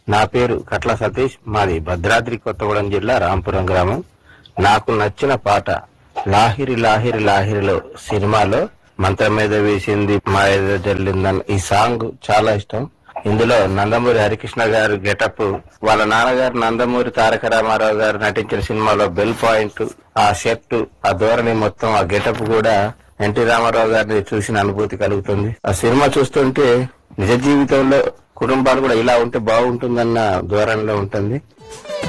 నా పేరు కట్ల సతీష్ మాది భద్రాద్రి కొత్తగూడెం జిల్లా రాంపురం గ్రామం నాకు నచ్చిన పాట లాహిరి లాహిరి లాహిరిలో సినిమాలో మంత్రం మీద వేసింది మా ఏదో జల్లిందని ఈ సాంగ్ చాలా ఇష్టం ఇందులో నందమూరి హరికృష్ణ గారు గెటప్ వాళ్ళ నాన్నగారు నందమూరి తారక రామారావు గారు నటించిన సినిమాలో బెల్ పాయింట్ ఆ షర్ట్ ఆ ధోరణి మొత్తం ఆ గెటప్ కూడా ఎన్టీ రామారావు గారిని చూసిన అనుభూతి కలుగుతుంది ఆ సినిమా చూస్తుంటే నిజ జీవితంలో కుటుంబాలు కూడా ఇలా ఉంటే బాగుంటుందన్న ధోరణిలో ఉంటుంది